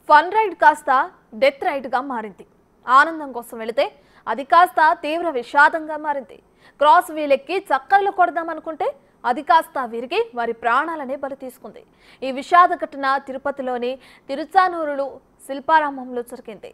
Fun ride కాస్త death రైడ్గా మారింది ఆనందం కోసం వెళితే అది కాస్త తీవ్ర విషాదంగా మారింది క్రాస్ వీలెక్కి చక్కర్లు కొడదామనుకుంటే అది కాస్త విరిగి వారి ప్రాణాలనే బలి తీసుకుంది ఈ విషాద ఘటన తిరుపతిలోని తిరుచానూరులు శిల్పారామంలో జరిగింది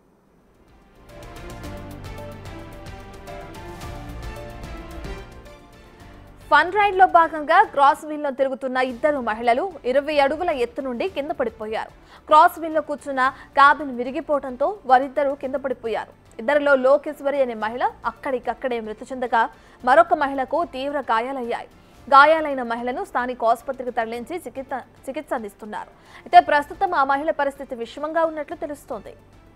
ఫన్ రైడ్ లో భాగంగా క్రాస్ వీల్ లో తిరుగుతున్న ఇద్దరు మహిళలు ఇరవై అడుగుల ఎత్తు నుండి కింద పడిపోయారు క్రాస్ వీల్ లో కూర్చున్న కాబిన్ విరిగిపోవడంతో వారిద్దరూ కింద పడిపోయారు ఇద్దరిలో లోకేశ్వరి అనే మహిళ అక్కడికక్కడే మృతి చెందగా మరొక మహిళకు తీవ్ర గాయాలయ్యాయి గాయాలైన మహిళను స్థానిక ఆసుపత్రికి తరలించి చికిత్స చికిత్స అందిస్తున్నారు అయితే ప్రస్తుతం ఆ మహిళ పరిస్థితి విషమంగా ఉన్నట్లు తెలుస్తోంది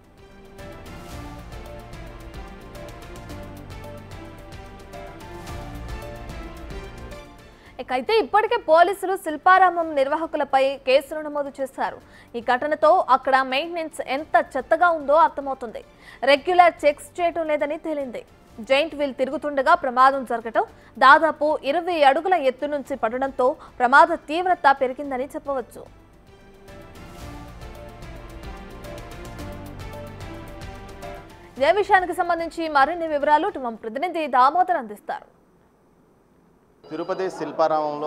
ఇక అయితే ఇప్పటికే పోలీసులు శిల్పారామం నిర్వాహకులపై కేసులు నమోదు చేశారు ఈ ఘటనతో అక్కడ మెయింటెనెన్స్ ఎంత చెత్తగా ఉందో అర్థమవుతుంది రెగ్యులర్ చెక్స్ చేయటం లేదని తేలింది జైంట్ వీల్ తిరుగుతుండగా ప్రమాదం జరగటం దాదాపు ఇరవై అడుగుల ఎత్తు నుంచి పడడంతో ప్రమాద తీవ్రత పెరిగిందని చెప్పవచ్చు ఇదే విషయానికి సంబంధించి మరిన్ని వివరాలు మా ప్రతినిధి దామోదర్ అందిస్తారు తిరుపతి శిల్పారామంలో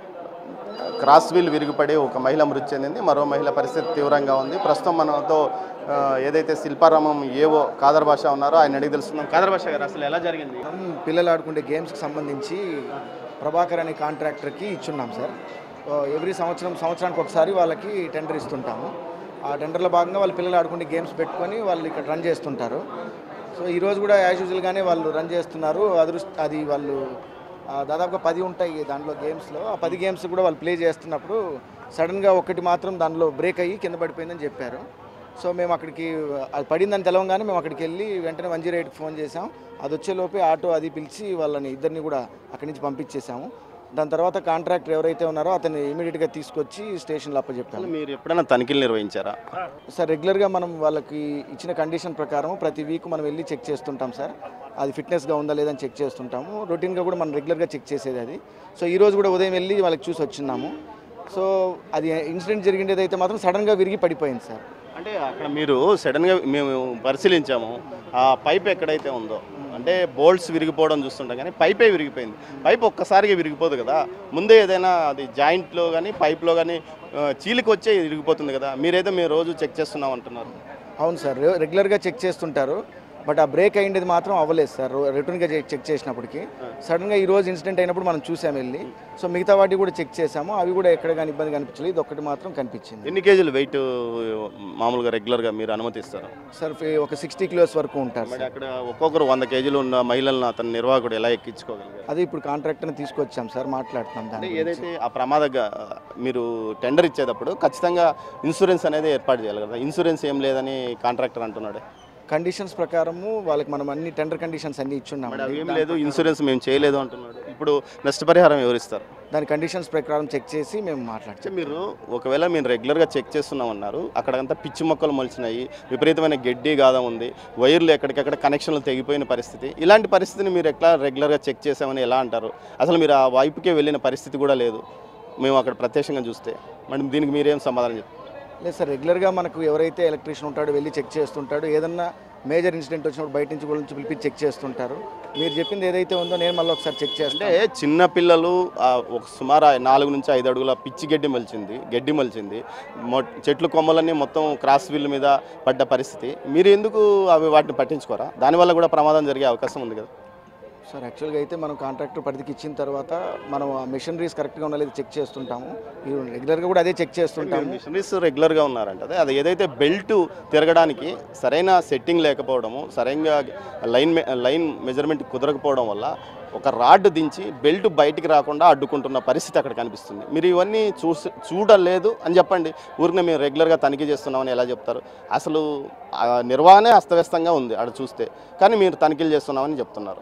క్రాస్ వీల్ విరిగిపడి ఒక మహిళ మృతి చెందింది మరో మహిళ పరిస్థితి తీవ్రంగా ఉంది ప్రస్తుతం మనతో ఆ, ఏదైతే శిల్పారామం ఏవో కాదర్ భాష ఉన్నారో ఆయన అడిగి తెలుస్తున్నాం కాదర్ భాష గారు అసలు ఎలా జరిగింది మనం పిల్లలు ఆడుకునే గేమ్స్కి సంబంధించి ప్రభాకర్ అనే కాంట్రాక్టర్కి ఇచ్చున్నాం సార్ ఎవ్రీ సంవత్సరం సంవత్సరానికి ఒకసారి వాళ్ళకి టెండర్ ఇస్తుంటాము ఆ టెండర్లో భాగంగా వాళ్ళు పిల్లలు ఆడుకునే గేమ్స్ పెట్టుకొని వాళ్ళు ఇక్కడ రన్ చేస్తుంటారు సో ఈరోజు కూడా యాజ్ యూజువల్గానే వాళ్ళు రన్ చేస్తున్నారు అదృష్ట అది వాళ్ళు ఆ, దాదాపుగా పది ఉంటాయి దాంట్లో గేమ్స్లో ఆ పది గేమ్స్ కూడా వాళ్ళు ప్లే చేస్తున్నప్పుడు సడన్గా ఒకటి మాత్రం దానిలో బ్రేక్ అయ్యి కింద పడిపోయిందని చెప్పారు సో మేము అక్కడికి అది పడిందని తెలవగానే మేము అక్కడికి వెళ్ళి వెంటనే వన్ జీరో ఎయిట్కి ఫోన్ చేసాం అది వచ్చేలోపే ఆటో అది పిలిచి వాళ్ళని ఇద్దరిని కూడా అక్కడి నుంచి పంపించేసాము దాని తర్వాత కాంట్రాక్టర్ ఎవరైతే ఉన్నారో అతన్ని ఇమీడియట్గా తీసుకొచ్చి స్టేషన్లో అప్పచెప్పాము అసలు మీరు ఎప్పుడైనా తనిఖీలు నిర్వహించారా సార్ రెగ్యులర్గా మనం వాళ్ళకి ఇచ్చిన కండిషన్ ప్రకారం ప్రతి వీక్ మనం వెళ్ళి చెక్ చేస్తుంటాం సార్ అది ఫిట్నెస్గా ఉందా లేదని చెక్ చేస్తుంటాము రొటీన్గా కూడా మనం రెగ్యులర్గా చెక్ చేసేది అది సో ఈ రోజు కూడా ఉదయం వెళ్ళి వాళ్ళకి చూసి వచ్చిన్నాము సో అది ఇన్సిడెంట్ జరిగిండేది అయితే మాత్రం సడన్గా విరిగి పడిపోయింది సార్ అంటే అక్కడ మీరు సడన్గా మేము పరిశీలించాము ఆ పైప్ ఎక్కడైతే ఉందో అంటే బోల్ట్స్ విరిగిపోవడం చూస్తుంటాం కానీ పైపే విరిగిపోయింది పైప్ ఒక్కసారిగా విరిగిపోదు కదా ముందే ఏదైనా అది జాయింట్లో కానీ పైప్లో కానీ చీలికి వచ్చే విరిగిపోతుంది కదా మీరైతే మీరు రోజు చెక్ చేస్తున్నాం అంటున్నారు అవును సార్ రె- రెగ్యులర్గా చెక్ చేస్తుంటారు బట్ ఆ బ్రేక్ అయ్యింది మాత్రం అవ్వలేదు సార్ రో- రిటర్న్గా చెక్ చెక్ చేసినప్పటికి సడన్గా ఈ రోజు ఇన్సిడెంట్ అయినప్పుడు మనం చూసాము వెళ్ళి సో మిగతా వాటి కూడా చెక్ చేసాము అవి కూడా ఎక్కడ కానీ ఇబ్బంది కనిపించలేదు ఇది ఒక్కటి మాత్రం కనిపించింది ఎన్ని కేజీలు వెయిట్ మామూలుగా రెగ్యులర్గా మీరు అనుమతిస్తారు సార్ ఫే- ఒక సిక్స్టీ కిలోస్ వరకు ఉంటారు మరి సార్ అక్కడ ఒక్కొక్కరు వంద కేజీలు ఉన్న మహిళలను అతను నిర్వాహకుడు ఎలా ఎక్కించుకోగలిగారు అదే ఇప్పుడు కాంట్రాక్టర్ని తీసుకొచ్చాం సార్ మాట్లాడుతున్నాం అంటే దాని గురించి. ఏదైతే ఆ ప్రమాద గ- మీరు టెండర్ ఇచ్చేటప్పుడు ఖచ్చితంగా ఇన్సూరెన్స్ అనేది ఏర్పాటు చేయాలి కదా ఇన్సూరెన్స్ ఏం లేదని కాంట్రాక్టర్ అంటున్నాడు కండిషన్స్ ప్రకారము వాళ్ళకి మనం అన్ని టెండర్ కండిషన్స్ అన్ని ఇచ్చున్నాం మరి అవి ఏం లేదు ఇన్సూరెన్స్ మేము చేయలేదు అంటున్నాడు ఇప్పుడు నష్టపరిహారం ఎవరిస్తారు దాని కండిషన్స్ ప్రకారం చెక్ చేసి మేము అంటే మాట్లాడతాం మీరు ఒకవేళ మీరు రెగ్యులర్గా చెక్ చేస్తున్నామన్నారు అక్కడంతా పిచ్చి మొక్కలు మొలిచినాయి విపరీతమైన గడ్డి గాథ ఉంది వైర్లు ఎక్కడికక్కడ కనెక్షన్లు తెగిపోయిన పరిస్థితి ఇలాంటి పరిస్థితిని మీరు ఎట్లా రెగ్యులర్గా చెక్ చేసామని ఎలా అంటారు అసలు మీరు ఆ వైపుకే వెళ్ళిన పరిస్థితి కూడా లేదు మేము అక్కడ ప్రత్యక్షంగా చూస్తే మరి దీనికి మీరేం సమాధానం చెప్తారు లేదు సార్ రెగ్యులర్గా మనకు ఎవరైతే ఎలక్ట్రీషియన్ ఉంటాడో వెళ్ళి చెక్ చేస్తుంటాడు ఏదన్నా మేజర్ ఇన్సిడెంట్ వచ్చినప్పుడు బయట నుంచి కూడా నుంచి పిలిపి చెక్ చేస్తుంటారు మీరు చెప్పింది ఏదైతే ఉందో నేను మళ్ళీ ఒకసారి చెక్ చేస్తే అంటే చిన్న పిల్లలు ఆ, ఒక సుమారు నాలుగు నుంచి ఐదు అడుగుల పిచ్చి గడ్డి మలిచింది గడ్డి మలిచింది మొ- చెట్లు కొమ్మలన్నీ మొత్తం క్రాస్ వీల్ మీద పడ్డ పరిస్థితి మీరు ఎందుకు అవి వాటిని పట్టించుకోరా దానివల్ల కూడా ప్రమాదం జరిగే అవకాశం ఉంది కదా సార్ యాక్చువల్గా అయితే మనం కాంట్రాక్టర్ పరిధికి ఇచ్చిన తర్వాత మనం ఆ మెషినరీస్ కరెక్ట్గా ఉండాలి చెక్ చేస్తుంటాము ఈ రెగ్యులర్గా కూడా అదే చెక్ చేస్తుంటాము మిషనరీస్ రెగ్యులర్గా ఉన్నారంట అదే అది ఏదైతే బెల్ట్ తిరగడానికి సరైన సెట్టింగ్ లేకపోవడము సరైన లైన్ మె- లైన్ మెజర్మెంట్ కుదరకపోవడం వల్ల ఒక రాడ్ దించి బెల్ట్ బయటికి రాకుండా అడ్డుకుంటున్న పరిస్థితి అక్కడ కనిపిస్తుంది మీరు ఇవన్నీ చూసి చూడలేదు అని చెప్పండి ఊరిని మేము రెగ్యులర్గా తనిఖీ చేస్తున్నామని ఎలా చెప్తారు అసలు ఆ నిర్వహణే అస్తవ్యస్తంగా ఉంది అక్కడ చూస్తే కానీ మీరు తనిఖీలు చేస్తున్నామని చెప్తున్నారు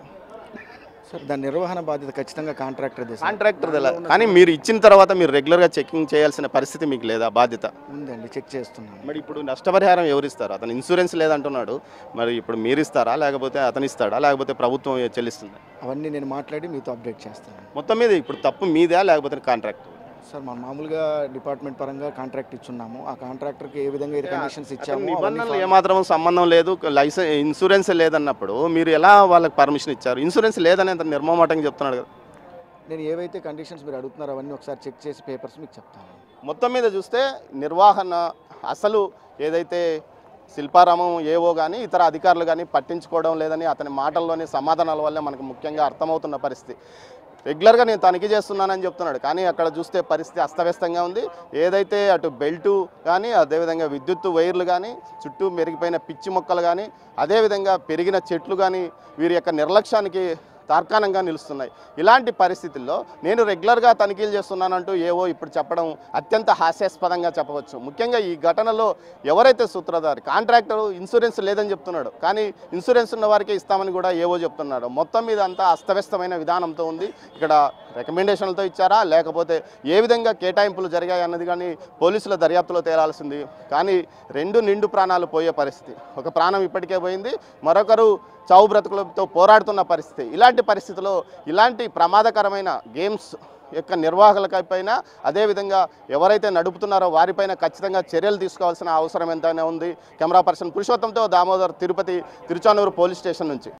సార్ దాని నిర్వహణ బాధ్యత ఖచ్చితంగా కాంట్రాక్టర్ సార్ కాంట్రాక్టర్ కానీ మీరు ఇచ్చిన తర్వాత మీరు రెగ్యులర్గా చెకింగ్ చేయాల్సిన పరిస్థితి మీకు లేదా బాధ్యత ఉందండి చెక్ చేస్తున్నాము మరి ఇప్పుడు నష్టపరిహారం ఎవరు ఇస్తారు అతను ఇన్సూరెన్స్ లేదంటున్నాడు మరి ఇప్పుడు మీరు ఇస్తారా లేకపోతే అతను ఇస్తాడా లేకపోతే ప్రభుత్వం చెల్లిస్తుంది అవన్నీ నేను మాట్లాడి మీతో అప్డేట్ చేస్తాను మొత్తం మీద ఇప్పుడు తప్పు మీదా లేకపోతే కాంట్రాక్ట్ సార్ మనం మామూలుగా డిపార్ట్మెంట్ పరంగా కాంట్రాక్ట్ ఇచ్చున్నాము ఆ కాంట్రాక్టర్కి ఏ విధంగా అయితే కండిషన్స్ అతని ఇచ్చాము నిబంధనలు ఏమాత్రం సంబంధం లేదు లైసెన్స్ ఇన్సూరెన్స్ లేదన్నప్పుడు మీరు ఎలా వాళ్ళకి పర్మిషన్ ఇచ్చారు ఇన్సూరెన్స్ లేదని అంత నిర్మమాటంగా చెప్తున్నాడు కదా నేను ఏవైతే కండిషన్స్ మీరు అడుగుతున్నారో అవన్నీ ఒకసారి చెక్ చేసి పేపర్స్ మీకు చెప్తాను మొత్తం మీద చూస్తే నిర్వహణ అసలు ఏదైతే శిల్పారామం ఏవో కానీ ఇతర అధికారులు కానీ పట్టించుకోవడం లేదని అతని మాటల్లోని సమాధానాల వల్లే మనకు ముఖ్యంగా అర్థమవుతున్న పరిస్థితి రెగ్యులర్గా నేను తనిఖీ చేస్తున్నానని చెప్తున్నాడు కానీ అక్కడ చూస్తే పరిస్థితి అస్తవ్యస్తంగా ఉంది ఏదైతే అటు బెల్టు కానీ అదేవిధంగా విద్యుత్ వైర్లు కానీ చుట్టూ మెరిగిపోయిన పిచ్చి మొక్కలు కానీ అదేవిధంగా పెరిగిన చెట్లు కానీ వీరి యొక్క నిర్లక్ష్యానికి తార్కాణంగా నిలుస్తున్నాయి ఇలాంటి పరిస్థితుల్లో నేను రెగ్యులర్గా తనిఖీలు చేస్తున్నానంటూ ఏవో ఇప్పుడు చెప్పడం అత్యంత హాస్యాస్పదంగా చెప్పవచ్చు ముఖ్యంగా ఈ ఘటనలో ఎవరైతే సూత్రధారి కాంట్రాక్టర్ ఇన్సూరెన్స్ లేదని చెప్తున్నాడు కానీ ఇన్సూరెన్స్ ఉన్న వారికి ఇస్తామని కూడా ఏవో చెప్తున్నాడు మొత్తం మీద అంతా అస్తవ్యస్తమైన విధానంతో ఉంది ఇక్కడ రికమెండేషన్లతో ఇచ్చారా లేకపోతే ఏ విధంగా కేటాయింపులు జరిగాయి అన్నది కానీ పోలీసుల దర్యాప్తులో తేలాల్సింది కానీ రెండు నిండు ప్రాణాలు పోయే పరిస్థితి ఒక ప్రాణం ఇప్పటికే పోయింది మరొకరు చావు బ్రతుకులతో పోరాడుతున్న పరిస్థితి ఇలాంటి పరిస్థితిలో ఇలాంటి ప్రమాదకరమైన గేమ్స్ యొక్క నిర్వాహకులపైన అదేవిధంగా ఎవరైతే నడుపుతున్నారో వారిపైన ఖచ్చితంగా చర్యలు తీసుకోవాల్సిన అవసరం ఎంతైనా ఉంది కెమెరా పర్సన్ పురుషోత్తంతో దామోదర్ తిరుపతి తిరుచానూరు పోలీస్ స్టేషన్ నుంచి